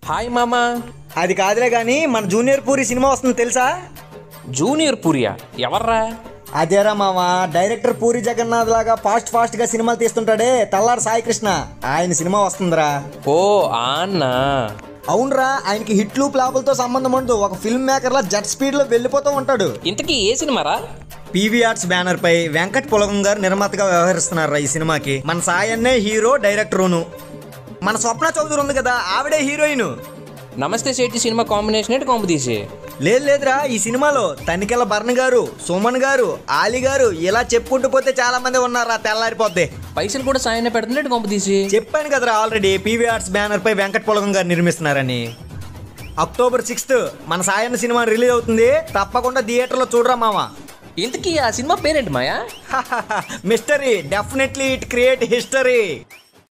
hi మామా అది కాదులే కానీ మన జూనియర్ పూరి సినిమా వస్తుంది తెలుసా జూనియర్ పూరియా ఎవర్రా అదేరా మామ డైరెక్టర్ పూరి జగన్నాథ్ లాగా ఫాస్ట్ ఫాస్ట్ గా సినిమాలు తీస్తుంటాడే తల్లారు సాయి కృష్ణ ఆయన సినిమా వస్తుందిరా ఓ ఆ అన్నా అవునరా ఆయనకి హిట్లు ప్లాపులతో సంబంధం ఉండదు ఒక ఫిల్మ్ మేకర్ లా జెట్ స్పీడ్ లో వెళ్ళిపోతూ ఉంటాడు ఇంతకీ ఏ సినిమారా పీవీ ఆర్ట్స్ బ్యానర్ పై వెంకట్ పులగం గారు నిర్మాతగా వ్యవహరిస్తున్నారు ఈ సినిమాకి మన సాయన్నే హీరో డైరెక్టరును మన స్వప్న చౌదరి ఉంది కదా ఆవిడే హీరోయిన్ నమస్తే శెట్టి సినిమా కాంబినేషన్ ఏంటి కాంబు తీసి లేదు లేదురా ఈ సినిమాలో తనికెల భరణ్ గారు సుమన్ గారు ఆలి గారు ఇలా చెప్పుకుంటూ పోతే చాలా మంది ఉన్నారా తెల్లారిపోద్ది పైసలు కూడా సాయన పెడుతున్నట్టు కాంబు తీసి చెప్పాను కదరా ఆల్రెడీ పీవీ ఆర్ట్స్ బ్యానర్ పై వెంకట్ పులగం గారు నిర్మిస్తున్నారని అక్టోబర్ సిక్స్త్ మన సాయన్న సినిమా రిలీజ్ అవుతుంది తప్పకుండా థియేటర్లో చూడరా మామ ఇంతకీ ఆ సినిమా పేరేంటి Maya mystery definitely it create history